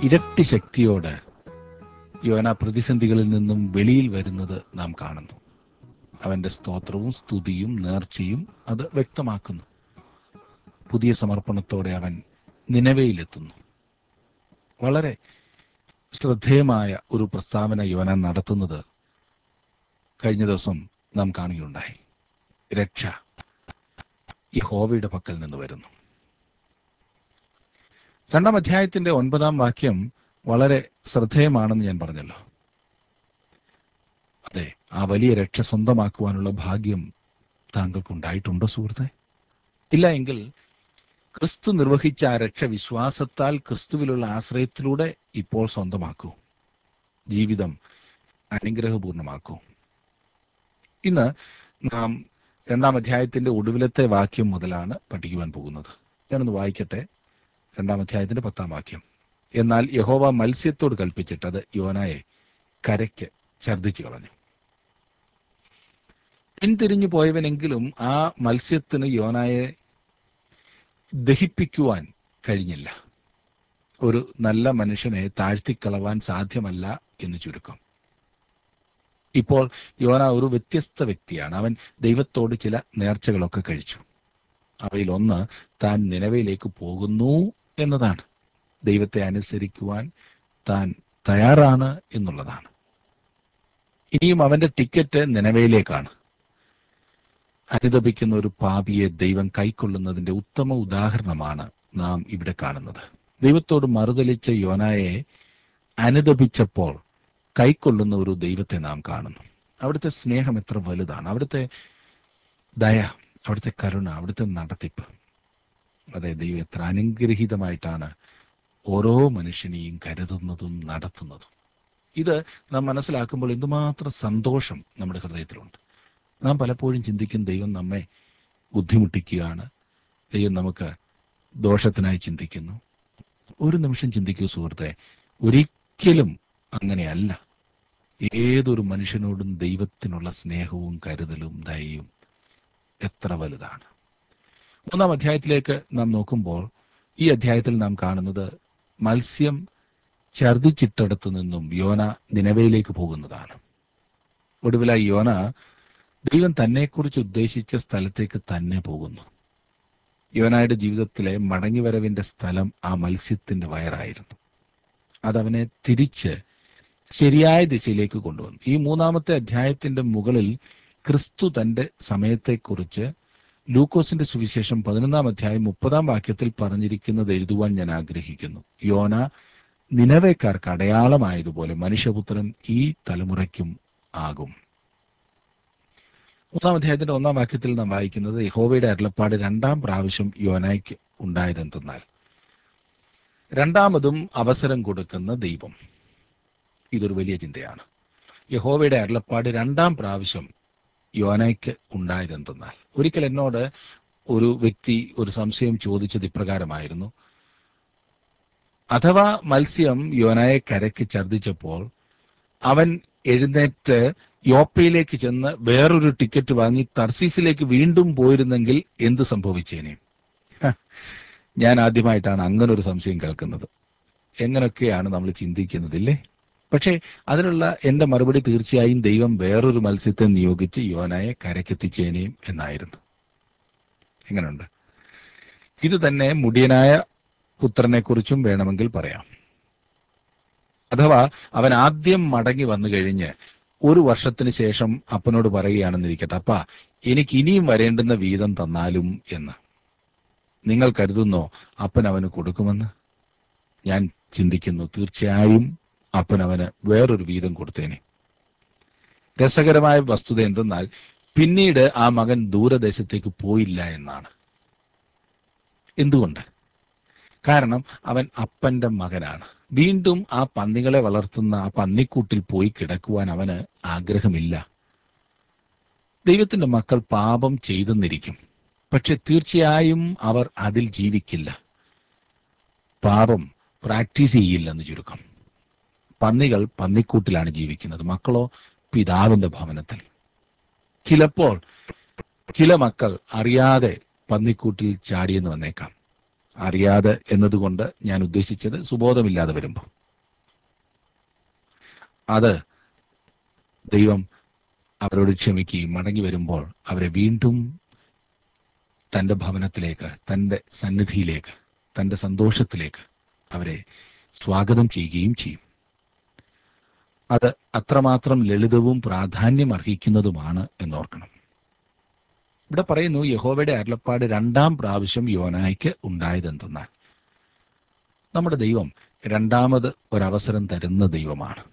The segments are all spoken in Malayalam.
ഇരട്ടി ശക്തിയോട് യോന പ്രതിസന്ധികളിൽ നിന്നും വെളിയിൽ വരുന്നത് നാം കാണുന്നു അവന്റെ സ്തോത്രവും സ്തുതിയും നേർച്ചയും അത് വ്യക്തമാക്കുന്നു പുതിയ സമർപ്പണത്തോടെ അവൻ നിലവയിലെത്തുന്നു വളരെ ശ്രദ്ധേയമായ ഒരു പ്രസ്താവന യോന നടത്തുന്നത് കഴിഞ്ഞ ദിവസം നാം കാണുകയുണ്ടായി രക്ഷ യഹോവയുടെ പക്കൽ നിന്ന് വരുന്നു രണ്ടാം അധ്യായത്തിന്റെ ഒൻപതാം വാക്യം വളരെ ശ്രദ്ധേയമാണെന്ന് ഞാൻ പറഞ്ഞല്ലോ അതെ ആ വലിയ രക്ഷ സ്വന്തമാക്കുവാനുള്ള ഭാഗ്യം താങ്കൾക്ക് ഉണ്ടായിട്ടുണ്ടോ സുഹൃത്തെ ഇല്ല എങ്കിൽ ക്രിസ്തു നിർവഹിച്ച ആ രക്ഷ വിശ്വാസത്താൽ ക്രിസ്തുവിലുള്ള ആശ്രയത്തിലൂടെ ഇപ്പോൾ സ്വന്തമാക്കൂ ജീവിതം അനുഗ്രഹപൂർണമാക്കൂ ഇന്ന് നാം രണ്ടാം അധ്യായത്തിന്റെ ഒടുവിലത്തെ വാക്യം മുതലാണ് പഠിക്കുവാൻ പോകുന്നത് ഞാനൊന്ന് വായിക്കട്ടെ രണ്ടാം അധ്യായത്തിന്റെ പത്താം വാക്യം എന്നാൽ യഹോവ മത്സ്യത്തോട് കൽപ്പിച്ചിട്ട് അത് യോനായെ കരയ്ക്ക് ഛർദ്ദിച്ചു കളഞ്ഞു പിന്തിരിഞ്ഞു പോയവനെങ്കിലും ആ മത്സ്യത്തിന് യോനായെ ദഹിപ്പിക്കുവാൻ കഴിഞ്ഞില്ല ഒരു നല്ല മനുഷ്യനെ താഴ്ത്തിക്കളവാൻ സാധ്യമല്ല എന്ന് ചുരുക്കം ഇപ്പോൾ യോന ഒരു വ്യത്യസ്ത വ്യക്തിയാണ് അവൻ ദൈവത്തോട് ചില നേർച്ചകളൊക്കെ കഴിച്ചു അവയിൽ ഒന്ന് താൻ നിലവയിലേക്ക് പോകുന്നു എന്നതാണ് ദൈവത്തെ അനുസരിക്കുവാൻ താൻ തയ്യാറാണ് എന്നുള്ളതാണ് ഇനിയും അവന്റെ ടിക്കറ്റ് നിലവയിലേക്കാണ് അനുദപിക്കുന്ന ഒരു പാപിയെ ദൈവം കൈക്കൊള്ളുന്നതിന്റെ ഉത്തമ ഉദാഹരണമാണ് നാം ഇവിടെ കാണുന്നത് ദൈവത്തോട് മറുതലിച്ച യോനായെ അനുദപിച്ചപ്പോൾ കൈക്കൊള്ളുന്ന ഒരു ദൈവത്തെ നാം കാണുന്നു അവിടുത്തെ സ്നേഹം എത്ര വലുതാണ് അവിടുത്തെ ദയ അവിടുത്തെ കരുണ അവിടുത്തെ നടത്തിപ്പ് അതെ ദൈവം എത്ര അനുഗ്രഹീതമായിട്ടാണ് ഓരോ മനുഷ്യനെയും കരുതുന്നതും നടത്തുന്നതും ഇത് നാം മനസ്സിലാക്കുമ്പോൾ എന്തുമാത്രം സന്തോഷം നമ്മുടെ ഹൃദയത്തിലുണ്ട് നാം പലപ്പോഴും ചിന്തിക്കും ദൈവം നമ്മെ ബുദ്ധിമുട്ടിക്കുകയാണ് ദൈവം നമുക്ക് ദോഷത്തിനായി ചിന്തിക്കുന്നു ഒരു നിമിഷം ചിന്തിക്കൂ സുഹൃത്തെ ഒരിക്കലും അങ്ങനെയല്ല ഏതൊരു മനുഷ്യനോടും ദൈവത്തിനുള്ള സ്നേഹവും കരുതലും ദയയും എത്ര വലുതാണ് മൂന്നാം അധ്യായത്തിലേക്ക് നാം നോക്കുമ്പോൾ ഈ അധ്യായത്തിൽ നാം കാണുന്നത് മത്സ്യം ഛർദിച്ചിട്ടടത്തു നിന്നും യോന നിലവയിലേക്ക് പോകുന്നതാണ് ഒടുവിലായി യോന ദൈവം തന്നെക്കുറിച്ച് ഉദ്ദേശിച്ച സ്ഥലത്തേക്ക് തന്നെ പോകുന്നു യോനായുടെ ജീവിതത്തിലെ മടങ്ങിവരവിന്റെ സ്ഥലം ആ മത്സ്യത്തിന്റെ വയറായിരുന്നു അതവനെ തിരിച്ച് ശരിയായ ദിശയിലേക്ക് കൊണ്ടുവന്നു ഈ മൂന്നാമത്തെ അധ്യായത്തിന്റെ മുകളിൽ ക്രിസ്തു തന്റെ സമയത്തെക്കുറിച്ച് ലൂക്കോസിന്റെ സുവിശേഷം പതിനൊന്നാം അധ്യായം മുപ്പതാം വാക്യത്തിൽ പറഞ്ഞിരിക്കുന്നത് എഴുതുവാൻ ഞാൻ ആഗ്രഹിക്കുന്നു യോന നിലവേക്കാർക്ക് അടയാളമായതുപോലെ മനുഷ്യപുത്രൻ ഈ തലമുറയ്ക്കും ആകും മൂന്നാം അധ്യായത്തിന്റെ ഒന്നാം വാക്യത്തിൽ നാം വായിക്കുന്നത് യഹോവയുടെ അരുളപ്പാട് രണ്ടാം പ്രാവശ്യം യോനായ്ക്ക് ഉണ്ടായതെന്തെന്നാൽ രണ്ടാമതും അവസരം കൊടുക്കുന്ന ദൈവം ഇതൊരു വലിയ ചിന്തയാണ് യഹോവയുടെ അരുളപ്പാട് രണ്ടാം പ്രാവശ്യം യോനയ്ക്ക് ഉണ്ടായതെന്തെന്നാൽ ഒരിക്കൽ എന്നോട് ഒരു വ്യക്തി ഒരു സംശയം ചോദിച്ചത് ഇപ്രകാരമായിരുന്നു അഥവാ മത്സ്യം യോനയെ കരയ്ക്ക് ഛർദ്ദിച്ചപ്പോൾ അവൻ എഴുന്നേറ്റ് യോപ്പയിലേക്ക് ചെന്ന് വേറൊരു ടിക്കറ്റ് വാങ്ങി തർസീസിലേക്ക് വീണ്ടും പോയിരുന്നെങ്കിൽ എന്ത് സംഭവിച്ചേനെ ഹ, ഞാൻ ആദ്യമായിട്ടാണ് അങ്ങനെ ഒരു സംശയം കേൾക്കുന്നത് എങ്ങനെയൊക്കെയാണ് നമ്മൾ ചിന്തിക്കുന്നതില്ലേ പക്ഷേ അതിനുള്ള എന്റെ മറുപടി തീർച്ചയായും ദൈവം വേറൊരു മത്സ്യത്തെ നിയോഗിച്ച് യോനായെ കരക്കെത്തിച്ചേനേയും എന്നായിരുന്നു എങ്ങനെയുണ്ട് ഇത് തന്നെ മുടിയനായ പുത്രനെ കുറിച്ചും വേണമെങ്കിൽ പറയാം അഥവാ അവൻ ആദ്യം മടങ്ങി വന്നു കഴിഞ്ഞ് ഒരു വർഷത്തിന് ശേഷം അപ്പനോട് പറയുകയാണെന്നിരിക്കട്ടെ അപ്പ എനിക്ക് ഇനിയും വരേണ്ടുന്ന വീതം തന്നാലും എന്ന് നിങ്ങൾ കരുതുന്നോ അപ്പൻ അവന് കൊടുക്കുമെന്ന് ഞാൻ ചിന്തിക്കുന്നു തീർച്ചയായും അപ്പൻ അവന് വേറൊരു വീതം കൊടുത്തേനെ രസകരമായ വസ്തുത എന്തെന്നാൽ പിന്നീട് ആ മകൻ ദൂരദേശത്തേക്ക് പോയില്ല എന്നാണ് എന്തുകൊണ്ട് കാരണം അവൻ അപ്പന്റെ മകനാണ് വീണ്ടും ആ പന്നികളെ വളർത്തുന്ന ആ പന്നിക്കൂട്ടിൽ പോയി കിടക്കുവാൻ അവന് ആഗ്രഹമില്ല ദൈവത്തിന്റെ മക്കൾ പാപം ചെയ്തെന്നിരിക്കും പക്ഷെ തീർച്ചയായും അവർ അതിൽ ജീവിക്കില്ല പാപം പ്രാക്ടീസ് ചെയ്യില്ലെന്ന് ചുരുക്കം പന്നികൾ പന്നിക്കൂട്ടിലാണ് ജീവിക്കുന്നത് മക്കളോ പിതാവിന്റെ ഭവനത്തിൽ ചിലപ്പോൾ ചില മക്കൾ അറിയാതെ പന്നിക്കൂട്ടിൽ ചാടിയെന്ന് വന്നേക്കാം അറിയാതെ എന്നതുകൊണ്ട് ഞാൻ ഉദ്ദേശിച്ചത് സുബോധമില്ലാതെ വരുമ്പോൾ അത് ദൈവം അവരോട് ക്ഷമിക്കുകയും മടങ്ങി വരുമ്പോൾ അവരെ വീണ്ടും തന്റെ ഭവനത്തിലേക്ക് തന്റെ സന്നിധിയിലേക്ക് തന്റെ സന്തോഷത്തിലേക്ക് അവരെ സ്വാഗതം ചെയ്യുകയും ചെയ്യും അത് അത്രമാത്രം ലളിതവും പ്രാധാന്യം അർഹിക്കുന്നതുമാണ് എന്നോർക്കണം ഇവിടെ പറയുന്നു യഹോവയുടെ അരുളപ്പാട് രണ്ടാം പ്രാവശ്യം യോനായ്ക്ക് ഉണ്ടായതെന്തെന്നാൽ നമ്മുടെ ദൈവം രണ്ടാമത് ഒരവസരം തരുന്ന ദൈവമാണ്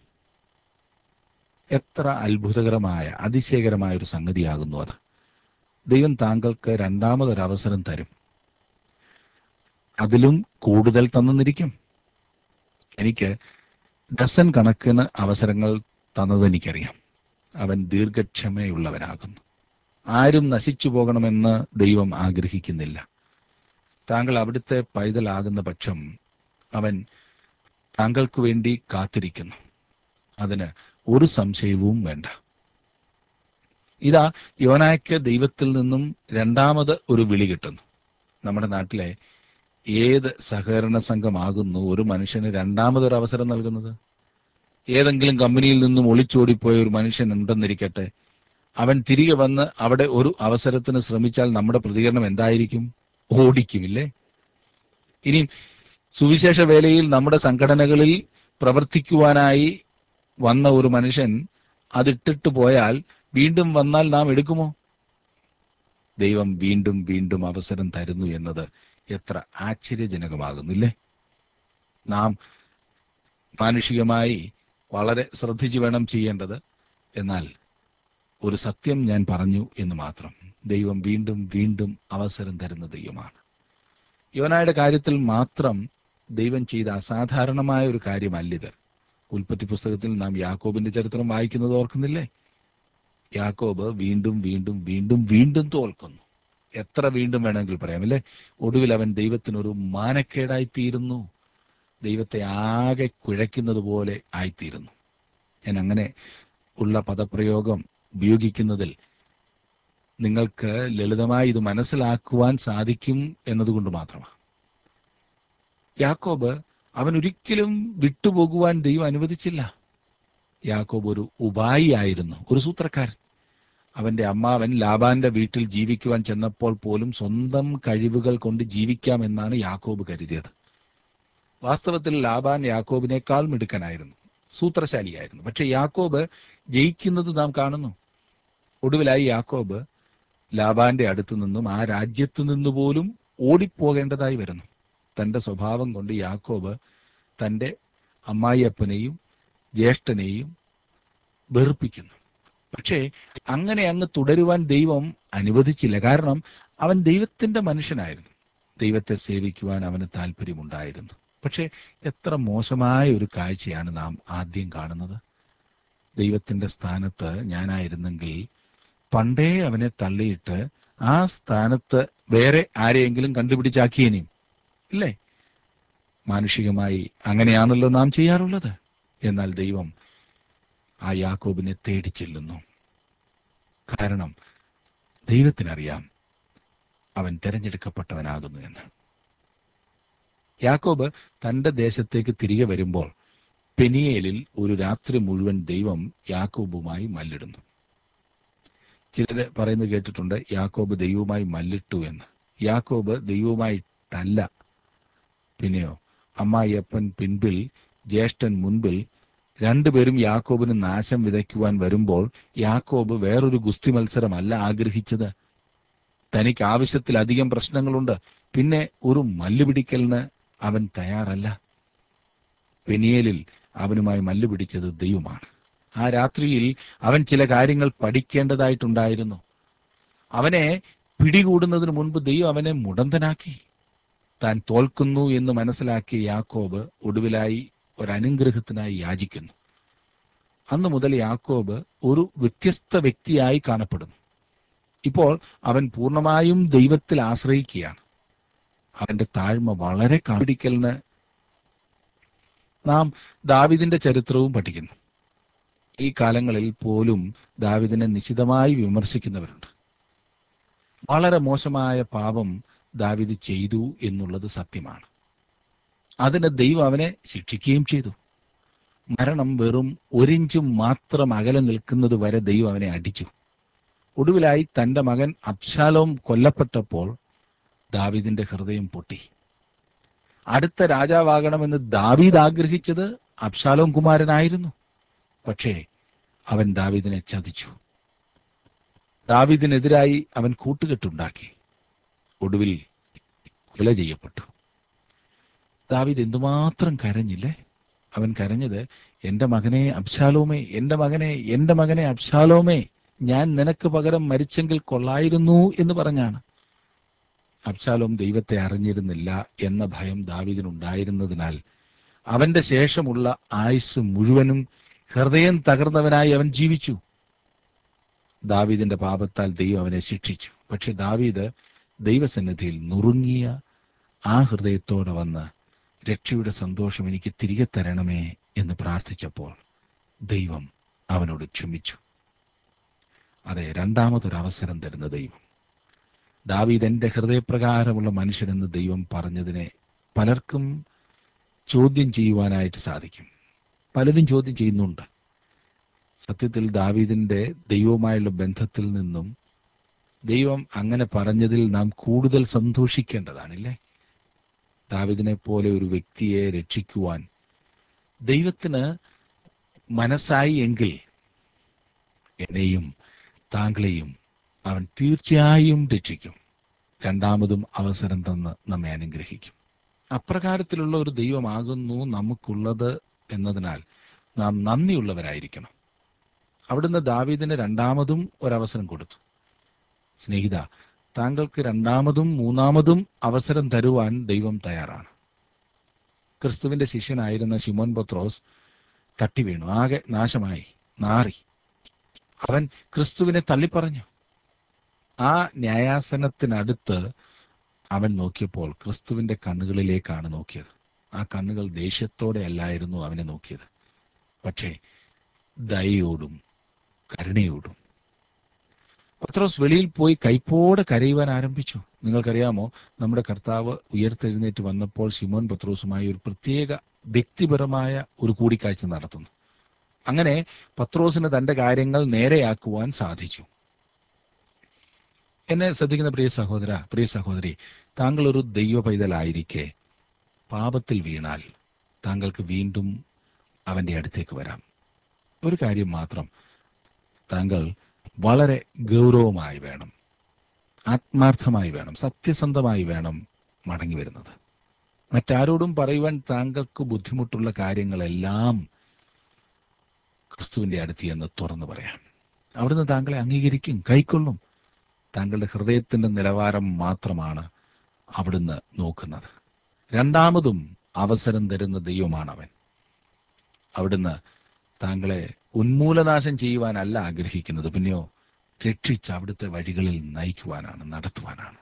എത്ര അത്ഭുതകരമായ അതിശയകരമായ ഒരു സംഗതിയാകുന്നു അത് ദൈവം താങ്കൾക്ക് രണ്ടാമതൊരവസരം തരും അതിലും കൂടുതൽ തന്നിരിക്കും എനിക്ക് ഡസൻ കണക്കിന് അവസരങ്ങൾ തന്നത് എനിക്കറിയാം അവൻ ദീർഘക്ഷമയുള്ളവനാകുന്നു ആരും നശിച്ചു പോകണമെന്ന് ദൈവം ആഗ്രഹിക്കുന്നില്ല താങ്കൾ അവിടുത്തെ പൈതലാകുന്ന പക്ഷം അവൻ താങ്കൾക്ക് വേണ്ടി കാത്തിരിക്കുന്നു അതിന് ഒരു സംശയവും വേണ്ട ഇതാ യോനായ്ക്ക് ദൈവത്തിൽ നിന്നും രണ്ടാമത് ഒരു വിളി കിട്ടുന്നു നമ്മുടെ നാട്ടിലെ ഏത് സഹകരണ സംഘമാകുന്നു ഒരു മനുഷ്യന് രണ്ടാമതൊരു അവസരം നൽകുന്നത് ഏതെങ്കിലും കമ്പനിയിൽ നിന്നും ഒളിച്ചോടിപ്പോയ ഒരു മനുഷ്യൻ ഉണ്ടെന്നിരിക്കട്ടെ അവൻ തിരികെ വന്ന് അവിടെ ഒരു അവസരത്തിന് ശ്രമിച്ചാൽ നമ്മുടെ പ്രതികരണം എന്തായിരിക്കും ഓടിക്കുമില്ലേ ഇനി സുവിശേഷ വേലയിൽ നമ്മുടെ സംഘടനകളിൽ പ്രവർത്തിക്കുവാനായി വന്ന ഒരു മനുഷ്യൻ അതിട്ടിട്ട് പോയാൽ വീണ്ടും വന്നാൽ നാം എടുക്കുമോ ദൈവം വീണ്ടും വീണ്ടും അവസരം തരുന്നു എന്നത് എത്ര ആശ്ചര്യജനകമാകുന്നില്ലേ നാം മാനുഷികമായി വളരെ ശ്രദ്ധിച്ചു വേണം ചെയ്യേണ്ടത് എന്നാൽ ഒരു സത്യം ഞാൻ പറഞ്ഞു എന്ന് മാത്രം ദൈവം വീണ്ടും വീണ്ടും അവസരം തരുന്ന ദൈവമാണ് യോനായുടെ കാര്യത്തിൽ മാത്രം ദൈവം ചെയ്ത അസാധാരണമായ ഒരു കാര്യമല്ലിത് ഉൽപ്പത്തി പുസ്തകത്തിൽ നാം യാക്കോബിന്റെ ചരിത്രം വായിക്കുന്നത് ഓർക്കുന്നില്ലേ യാക്കോബ് വീണ്ടും വീണ്ടും വീണ്ടും വീണ്ടും തോൽക്കുന്നു എത്ര വീണ്ടും വേണമെങ്കിൽ പറയാം അല്ലേ ഒടുവിൽ അവൻ ദൈവത്തിനൊരു മാനക്കേടായി തീരുന്നു ദൈവത്തെ ആകെ കുഴയ്ക്കുന്നത് പോലെ ആയിത്തീരുന്നു ഞാൻ അങ്ങനെ ഉള്ള പദപ്രയോഗം ഉപയോഗിക്കുന്നതിൽ നിങ്ങൾക്ക് ലളിതമായി ഇത് മനസ്സിലാക്കുവാൻ സാധിക്കും എന്നതുകൊണ്ട് മാത്രമാണ് യാക്കോബ് അവൻ ഒരിക്കലും വിട്ടുപോകുവാൻ ദൈവം അനുവദിച്ചില്ല യാക്കോബ് ഒരു ഉപായി ആയിരുന്നു ഒരു സൂത്രക്കാരൻ അവന്റെ അമ്മാവൻ ലാബാന്റെ വീട്ടിൽ ജീവിക്കുവാൻ ചെന്നപ്പോൾ പോലും സ്വന്തം കഴിവുകൾ കൊണ്ട് ജീവിക്കാമെന്നാണ് യാക്കോബ് കരുതിയത് വാസ്തവത്തിൽ ലാബാൻ യാക്കോബിനേക്കാൾ മിടുക്കനായിരുന്നു സൂത്രശാലിയായിരുന്നു പക്ഷെ യാക്കോബ് ജയിക്കുന്നത് നാം കാണുന്നു ഒടുവിലായി യാക്കോബ് ലാബാന്റെ അടുത്തു നിന്നും ആ രാജ്യത്തു നിന്ന് പോലും ഓടിപ്പോകേണ്ടതായി വരുന്നു തന്റെ സ്വഭാവം കൊണ്ട് യാക്കോബ് തന്റെ അമ്മായിയപ്പനെയും ജ്യേഷ്ഠനെയും വെറുപ്പിക്കുന്നു പക്ഷേ അങ്ങനെ അങ്ങ് തുടരുവാൻ ദൈവം അനുവദിച്ചില്ല കാരണം അവൻ ദൈവത്തിന്റെ മനുഷ്യനായിരുന്നു ദൈവത്തെ സേവിക്കുവാൻ അവന് താല്പര്യമുണ്ടായിരുന്നു പക്ഷേ എത്ര മോശമായ ഒരു കാഴ്ചയാണ് നാം ആദ്യം കാണുന്നത് ദൈവത്തിന്റെ സ്ഥാനത്ത് ഞാനായിരുന്നെങ്കിൽ പണ്ടേ അവനെ തള്ളിയിട്ട് ആ സ്ഥാനത്ത് വേറെ ആരെയെങ്കിലും കണ്ടുപിടിച്ചാക്കിയേനെയും ഇല്ലേ മാനുഷികമായി അങ്ങനെയാണല്ലോ നാം ചെയ്യാറുള്ളത് എന്നാൽ ദൈവം ആ യാക്കോബിനെ തേടി ചെല്ലുന്നു കാരണം ദൈവത്തിനറിയാം അവൻ തിരഞ്ഞെടുക്കപ്പെട്ടവനാകുന്നു എന്ന് യാക്കോബ് തന്റെ ദേശത്തേക്ക് തിരികെ വരുമ്പോൾ പെനിയേലിൽ ഒരു രാത്രി മുഴുവൻ ദൈവം യാക്കോബുമായി മല്ലിടുന്നു ചിലര് പറയുന്നത് കേട്ടിട്ടുണ്ട് യാക്കോബ് ദൈവവുമായി മല്ലിട്ടു എന്ന് യാക്കോബ് ദൈവവുമായിട്ടല്ല പിന്നെയോ അമ്മായിയപ്പൻ പിൻപിൽ ജ്യേഷ്ഠൻ മുൻപിൽ രണ്ടുപേരും യാക്കോബിന് നാശം വിതയ്ക്കുവാൻ വരുമ്പോൾ യാക്കോബ് വേറൊരു ഗുസ്തി മത്സരമല്ല ആഗ്രഹിച്ചത് തനിക്ക് ആവശ്യത്തിലധികം പ്രശ്നങ്ങളുണ്ട് പിന്നെ ഒരു മല്ലുപിടിക്കലിന് അവൻ തയ്യാറല്ല പെനിയേലിൽ അവനുമായി മല്ലുപിടിച്ചത് ദൈവമാണ് ആ രാത്രിയിൽ അവൻ ചില കാര്യങ്ങൾ പഠിക്കേണ്ടതായിട്ടുണ്ടായിരുന്നു അവനെ പിടികൂടുന്നതിന് മുൻപ് ദൈവം അവനെ മുടന്തനാക്കി താൻ തോൽക്കുന്നു എന്ന് മനസ്സിലാക്കിയ യാക്കോബ് ഒടുവിലായി ഒരു അനുഗ്രഹത്തിനായി യാചിക്കുന്നു അന്ന് മുതൽ യാക്കോബ് ഒരു വ്യത്യസ്ത വ്യക്തിയായി കാണപ്പെടുന്നു ഇപ്പോൾ അവൻ പൂർണ്ണമായും ദൈവത്തിൽ ആശ്രയിക്കുകയാണ് അവന്റെ താഴ്മ വളരെ കാണിക്കലിന് നാം ദാവിദിന്റെ ചരിത്രവും പഠിക്കുന്നു ഈ കാലങ്ങളിൽ പോലും ദാവിദിനെ നിശിതമായി വിമർശിക്കുന്നവരുണ്ട് വളരെ മോശമായ പാപം ദാവിദ് ചെയ്തു എന്നുള്ളത് സത്യമാണ് അതിന് ദൈവം അവനെ ശിക്ഷിക്കുകയും ചെയ്തു മരണം വെറും ഒരിഞ്ചും മാത്രം അകലെ നിൽക്കുന്നത് വരെ ദൈവം അവനെ അടിച്ചു ഒടുവിലായി തന്റെ മകൻ അബ്ശാലോം കൊല്ലപ്പെട്ടപ്പോൾ ദാവീദിന്റെ ഹൃദയം പൊട്ടി അടുത്ത രാജാവാകണമെന്ന് ദാവീദ് ആഗ്രഹിച്ചത് അബ്ശാലോം കുമാരനായിരുന്നു പക്ഷേ അവൻ ദാവീദിനെ ചതിച്ചു ദാവീദിനെതിരായി അവൻ കൂട്ടുകെട്ടുണ്ടാക്കി ഒടുവിൽ കൊല ചെയ്യപ്പെട്ടു ദാവീദ് എന്തുമാത്രം കരഞ്ഞില്ലേ അവൻ കരഞ്ഞത് എന്റെ മകനെ അബ്ശാലോമേ എന്റെ മകനെ എന്റെ മകനെ അബ്ശാലോമേ ഞാൻ നിനക്ക് പകരം മരിച്ചെങ്കിൽ കൊള്ളായിരുന്നു എന്ന് പറഞ്ഞാണ് അബ്ശാലോം ദൈവത്തെ അറിഞ്ഞിരുന്നില്ല എന്ന ഭയം ദാവീദിനുണ്ടായിരുന്നതിനാൽ അവന്റെ ശേഷമുള്ള ആയുസ് മുഴുവനും ഹൃദയം തകർന്നവനായി അവൻ ജീവിച്ചു ദാവീദിന്റെ പാപത്താൽ ദൈവം അവനെ ശിക്ഷിച്ചു പക്ഷെ ദാവീദ് ദൈവസന്നിധിയിൽ നുറുങ്ങിയ ആ ഹൃദയത്തോടെ വന്ന് രക്ഷയുടെ സന്തോഷം എനിക്ക് തിരികെ തരണമേ എന്ന് പ്രാർത്ഥിച്ചപ്പോൾ ദൈവം അവനോട് ക്ഷമിച്ചു അതെ രണ്ടാമതൊരു അവസരം തരുന്ന ദൈവം ദാവീദ് എന്റെ ഹൃദയപ്രകാരമുള്ള മനുഷ്യനെന്ന് ദൈവം പറഞ്ഞതിനെ പലർക്കും ചോദ്യം ചെയ്യുവാനായിട്ട് സാധിക്കും പലരും ചോദ്യം ചെയ്യുന്നുണ്ട് സത്യത്തിൽ ദാവീദിന്റെ ദൈവവുമായുള്ള ബന്ധത്തിൽ നിന്നും ദൈവം അങ്ങനെ പറഞ്ഞതിൽ നാം കൂടുതൽ സന്തോഷിക്കേണ്ടതാണില്ലേ ദാവിദിനെ പോലെ ഒരു വ്യക്തിയെ രക്ഷിക്കുവാൻ ദൈവത്തിന് മനസ്സായി എങ്കിൽ എന്നെയും താങ്കളെയും അവൻ തീർച്ചയായും രക്ഷിക്കും രണ്ടാമതും അവസരം തന്ന് നമ്മെ അനുഗ്രഹിക്കും അപ്രകാരത്തിലുള്ള ഒരു ദൈവമാകുന്നു നമുക്കുള്ളത് എന്നതിനാൽ നാം നന്ദിയുള്ളവരായിരിക്കണം അവിടുന്ന് ദാവീദിന് രണ്ടാമതും ഒരവസരം കൊടുത്തു സ്നേഹിത താങ്കൾക്ക് രണ്ടാമതും മൂന്നാമതും അവസരം തരുവാൻ ദൈവം തയ്യാറാണ് ക്രിസ്തുവിന്റെ ശിഷ്യനായിരുന്ന ശിമോൻ പത്രോസ് തട്ടി വീണു ആകെ നാശമായി നാറി അവൻ ക്രിസ്തുവിനെ തള്ളിപ്പറഞ്ഞു ആ ന്യായാസനത്തിനടുത്ത് അവൻ നോക്കിയപ്പോൾ ക്രിസ്തുവിന്റെ കണ്ണുകളിലേക്കാണ് നോക്കിയത് ആ കണ്ണുകൾ ദേഷ്യത്തോടെ അല്ലായിരുന്നു അവനെ നോക്കിയത് പക്ഷേ ദയയോടും കരുണയോടും പത്രോസ് വെളിയിൽ പോയി കൈപ്പോടെ കരയുവാൻ ആരംഭിച്ചു നിങ്ങൾക്കറിയാമോ നമ്മുടെ കർത്താവ് ഉയർത്തെഴുന്നേറ്റ് വന്നപ്പോൾ ശിമോൻ പത്രോസുമായി ഒരു പ്രത്യേക വ്യക്തിപരമായ ഒരു കൂടിക്കാഴ്ച നടത്തുന്നു അങ്ങനെ പത്രോസിന് തന്റെ കാര്യങ്ങൾ നേരെയാക്കുവാൻ സാധിച്ചു എന്നെ ശ്രദ്ധിക്കുന്ന പ്രിയ സഹോദര പ്രിയ സഹോദരി താങ്കൾ ഒരു ദൈവ പൈതലായിരിക്കെ പാപത്തിൽ വീണാൽ താങ്കൾക്ക് വീണ്ടും അവന്റെ അടുത്തേക്ക് വരാം ഒരു കാര്യം മാത്രം താങ്കൾ വളരെ ഗൗരവമായി വേണം ആത്മാർത്ഥമായി വേണം സത്യസന്ധമായി വേണം മടങ്ങി വരുന്നത് മറ്റാരോടും പറയുവാൻ താങ്കൾക്ക് ബുദ്ധിമുട്ടുള്ള കാര്യങ്ങളെല്ലാം ക്രിസ്തുവിന്റെ അടുത്ത് എന്ന് തുറന്നു പറയാം അവിടുന്ന് താങ്കളെ അംഗീകരിക്കും കൈക്കൊള്ളും താങ്കളുടെ ഹൃദയത്തിന്റെ നിലവാരം മാത്രമാണ് അവിടുന്ന് നോക്കുന്നത് രണ്ടാമതും അവസരം തരുന്ന ദൈവമാണ് അവൻ അവിടുന്ന് താങ്കളെ ഉന്മൂലനാശം ചെയ്യുവാനല്ല ആഗ്രഹിക്കുന്നത് പിന്നെയോ രക്ഷിച്ച് അവിടുത്തെ വഴികളിൽ നയിക്കുവാനാണ് നടത്തുവാനാണ്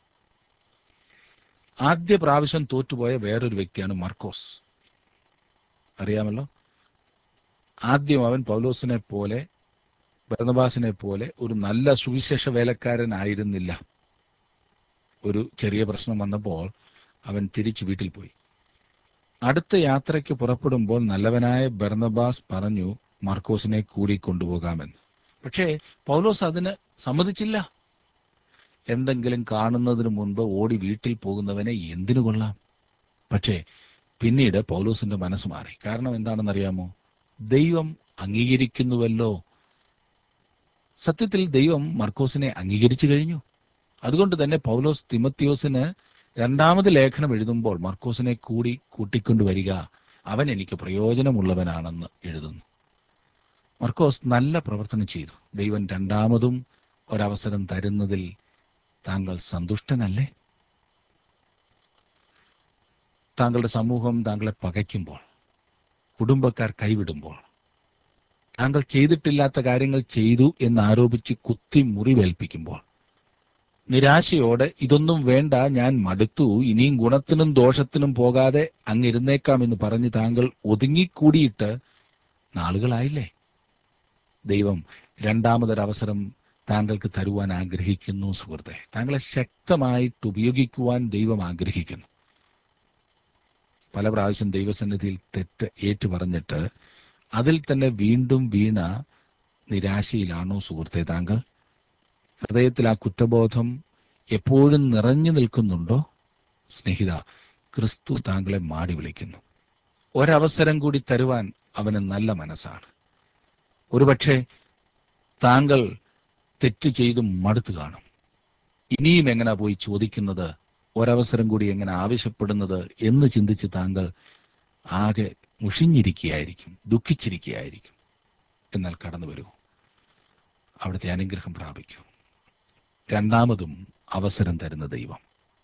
ആദ്യ പ്രാവശ്യം തോറ്റുപോയ വേറൊരു വ്യക്തിയാണ് മർക്കോസ് അറിയാമല്ലോ ആദ്യം അവൻ പൗലോസിനെ പോലെ ബർണബാസിനെ പോലെ ഒരു നല്ല സുവിശേഷ വേലക്കാരനായിരുന്നില്ല ഒരു ചെറിയ പ്രശ്നം വന്നപ്പോൾ അവൻ തിരിച്ചു വീട്ടിൽ പോയി അടുത്ത യാത്രയ്ക്ക് പുറപ്പെടുമ്പോൾ നല്ലവനായ ബർണബാസ് പറഞ്ഞു മാർക്കോസിനെ കൂടി കൊണ്ടുപോകാമെന്ന് പക്ഷേ പൗലോസ് അതിന് സമ്മതിച്ചില്ല എന്തെങ്കിലും കാണുന്നതിന് മുൻപ് ഓടി വീട്ടിൽ പോകുന്നവനെ എന്തിനു കൊള്ളാം പക്ഷേ പിന്നീട് പൗലോസിന്റെ മനസ്സ് മാറി കാരണം എന്താണെന്നറിയാമോ ദൈവം അംഗീകരിക്കുന്നുവല്ലോ സത്യത്തിൽ ദൈവം മർക്കോസിനെ അംഗീകരിച്ചു കഴിഞ്ഞു അതുകൊണ്ട് തന്നെ പൗലോസ് തിമത്തിയോസിന് രണ്ടാമത് ലേഖനം എഴുതുമ്പോൾ മർക്കോസിനെ കൂടി കൂട്ടിക്കൊണ്ടുവരിക അവൻ എനിക്ക് പ്രയോജനമുള്ളവനാണെന്ന് എഴുതുന്നു മർക്കോസ് നല്ല പ്രവർത്തനം ചെയ്തു ദൈവം രണ്ടാമതും ഒരവസരം തരുന്നതിൽ താങ്കൾ സന്തുഷ്ടനല്ലേ താങ്കളുടെ സമൂഹം താങ്കളെ പകയ്ക്കുമ്പോൾ കുടുംബക്കാർ കൈവിടുമ്പോൾ താങ്കൾ ചെയ്തിട്ടില്ലാത്ത കാര്യങ്ങൾ ചെയ്തു എന്ന് ആരോപിച്ച് കുത്തി മുറിവേൽപ്പിക്കുമ്പോൾ നിരാശയോടെ ഇതൊന്നും വേണ്ട ഞാൻ മടുത്തു ഇനിയും ഗുണത്തിനും ദോഷത്തിനും പോകാതെ അങ്ങിരുന്നേക്കാം എന്ന് പറഞ്ഞ് താങ്കൾ ഒതുങ്ങിക്കൂടിയിട്ട് നാളുകളായില്ലേ ദൈവം രണ്ടാമതൊരവസരം താങ്കൾക്ക് തരുവാൻ ആഗ്രഹിക്കുന്നു സുഹൃത്തെ താങ്കളെ ശക്തമായിട്ട് ഉപയോഗിക്കുവാൻ ദൈവം ആഗ്രഹിക്കുന്നു പല പ്രാവശ്യം ദൈവസന്നിധിയിൽ തെറ്റ് ഏറ്റു പറഞ്ഞിട്ട് അതിൽ തന്നെ വീണ്ടും വീണ നിരാശയിലാണോ സുഹൃത്തെ താങ്കൾ ഹൃദയത്തിൽ ആ കുറ്റബോധം എപ്പോഴും നിറഞ്ഞു നിൽക്കുന്നുണ്ടോ സ്നേഹിത ക്രിസ്തു താങ്കളെ മാടി വിളിക്കുന്നു ഒരവസരം കൂടി തരുവാൻ അവന് നല്ല മനസ്സാണ് ഒരുപക്ഷെ താങ്കൾ തെറ്റ് ചെയ്തും മടുത്തു കാണും ഇനിയും എങ്ങനെ പോയി ചോദിക്കുന്നത് ഒരവസരം കൂടി എങ്ങനെ ആവശ്യപ്പെടുന്നത് എന്ന് ചിന്തിച്ച് താങ്കൾ ആകെ മുഷിഞ്ഞിരിക്കുകയായിരിക്കും ദുഃഖിച്ചിരിക്കുകയായിരിക്കും എന്നാൽ കടന്നു വരൂ അവിടുത്തെ അനുഗ്രഹം പ്രാപിക്കൂ രണ്ടാമതും അവസരം തരുന്ന ദൈവം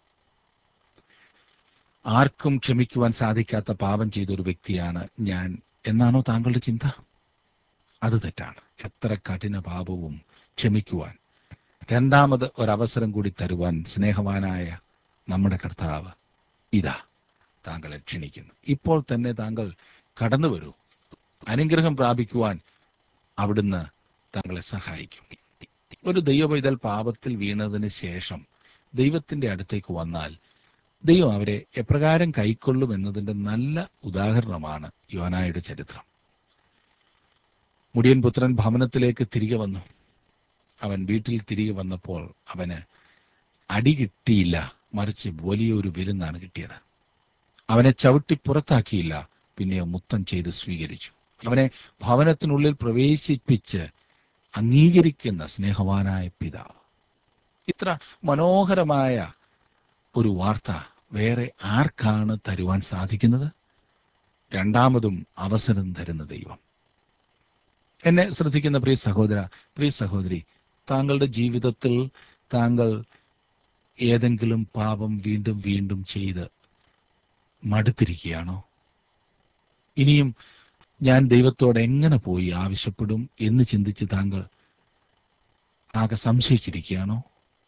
ആർക്കും ക്ഷമിക്കുവാൻ സാധിക്കാത്ത പാപം ചെയ്ത ഒരു വ്യക്തിയാണ് ഞാൻ എന്നാണോ താങ്കളുടെ ചിന്ത അത് തെറ്റാണ് എത്ര കഠിന പാപവും ക്ഷമിക്കുവാൻ രണ്ടാമത് ഒരവസരം കൂടി തരുവാൻ സ്നേഹവാനായ നമ്മുടെ കർത്താവ് ഇതാ താങ്കളെ ക്ഷണിക്കുന്നു ഇപ്പോൾ തന്നെ താങ്കൾ കടന്നു വരൂ അനുഗ്രഹം പ്രാപിക്കുവാൻ അവിടുന്ന് താങ്കളെ സഹായിക്കും ഒരു ദൈവപൈതൽ പാപത്തിൽ വീണതിന് ശേഷം ദൈവത്തിന്റെ അടുത്തേക്ക് വന്നാൽ ദൈവം അവരെ എപ്രകാരം കൈക്കൊള്ളും എന്നതിന്റെ നല്ല ഉദാഹരണമാണ് യോനായുടെ ചരിത്രം മുടിയൻ പുത്രൻ ഭവനത്തിലേക്ക് തിരികെ വന്നു അവൻ വീട്ടിൽ തിരികെ വന്നപ്പോൾ അവന് അടി കിട്ടിയില്ല മറിച്ച് വലിയൊരു വിരുന്നാണ് കിട്ടിയത് അവനെ ചവിട്ടി പുറത്താക്കിയില്ല പിന്നെയോ മുത്തം ചെയ്ത് സ്വീകരിച്ചു അവനെ ഭവനത്തിനുള്ളിൽ പ്രവേശിപ്പിച്ച് അംഗീകരിക്കുന്ന സ്നേഹവാനായ പിതാവ് ഇത്ര മനോഹരമായ ഒരു വാർത്ത വേറെ ആർക്കാണ് തരുവാൻ സാധിക്കുന്നത് രണ്ടാമതും അവസരം തരുന്ന ദൈവം എന്നെ ശ്രദ്ധിക്കുന്ന പ്രിയ സഹോദര പ്രിയ സഹോദരി താങ്കളുടെ ജീവിതത്തിൽ താങ്കൾ ഏതെങ്കിലും പാപം വീണ്ടും വീണ്ടും ചെയ്ത് മടുത്തിരിക്കുകയാണോ ഇനിയും ഞാൻ ദൈവത്തോട് എങ്ങനെ പോയി ആവശ്യപ്പെടും എന്ന് ചിന്തിച്ച് താങ്കൾ ആകെ സംശയിച്ചിരിക്കുകയാണോ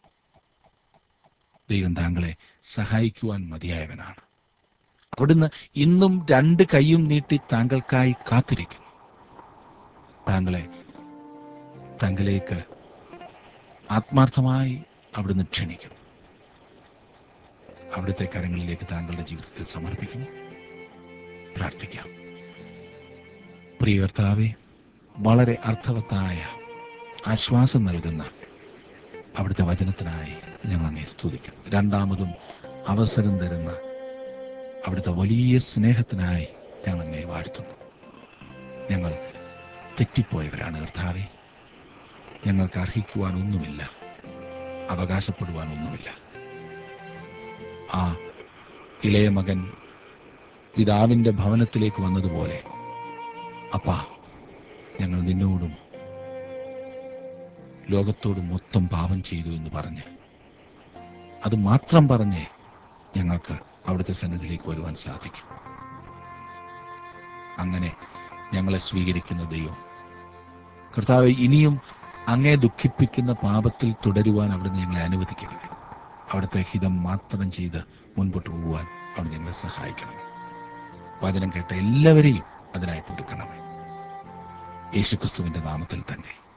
ദൈവം താങ്കളെ സഹായിക്കുവാൻ മതിയായവനാണ് അവിടുന്ന് ഇന്നും രണ്ട് കൈയും നീട്ടി താങ്കൾക്കായി കാത്തിരിക്കുന്നു താങ്കളെ താങ്കളേക്ക് ആത്മാർത്ഥമായി അവിടുന്ന് ക്ഷണിക്കുന്നു അവിടുത്തെ കരങ്ങളിലേക്ക് താങ്കളുടെ ജീവിതത്തിൽ സമർപ്പിക്കുന്നു പ്രാർത്ഥിക്കാം പ്രിയ കർത്താവെ വളരെ അർത്ഥവത്തായ ആശ്വാസം നൽകുന്ന അവിടുത്തെ വചനത്തിനായി ഞങ്ങൾ അങ്ങേ സ്തുതിക്കും രണ്ടാമതും അവസരം തരുന്ന അവിടുത്തെ വലിയ സ്നേഹത്തിനായി ഞങ്ങൾ അങ്ങേ വാഴ്ത്തുന്നു ഞങ്ങൾ തെറ്റിപ്പോയവരാണ് കർത്താവെ ഞങ്ങൾക്ക് അർഹിക്കുവാൻ ഒന്നുമില്ല അവകാശപ്പെടുവാൻ ഒന്നുമില്ല ആ ഇളയ മകൻ പിതാവിൻ്റെ ഭവനത്തിലേക്ക് വന്നതുപോലെ അപ്പാ ഞങ്ങൾ നിന്നോടും ലോകത്തോട് മൊത്തം പാപം ചെയ്തു എന്ന് പറഞ്ഞ് അത് മാത്രം പറഞ്ഞ് ഞങ്ങൾക്ക് അവിടുത്തെ സന്നിധിയിലേക്ക് വരുവാൻ സാധിക്കും അങ്ങനെ ഞങ്ങളെ സ്വീകരിക്കുന്ന ദൈവം കർത്താവ് ഇനിയും അങ്ങേ ദുഃഖിപ്പിക്കുന്ന പാപത്തിൽ തുടരുവാൻ അവിടുന്ന് ഞങ്ങളെ അനുവദിക്കരുത് അവിടുത്തെ ഹിതം മാത്രം ചെയ്ത് മുൻപോട്ട് പോകുവാൻ അവിടെ ഞങ്ങളെ സഹായിക്കണം വചനം കേട്ട എല്ലാവരെയും അതിനായിട്ട് ഒരുക്കണമേ യേശുക്രിസ്തുവിന്റെ നാമത്തിൽ തന്നെ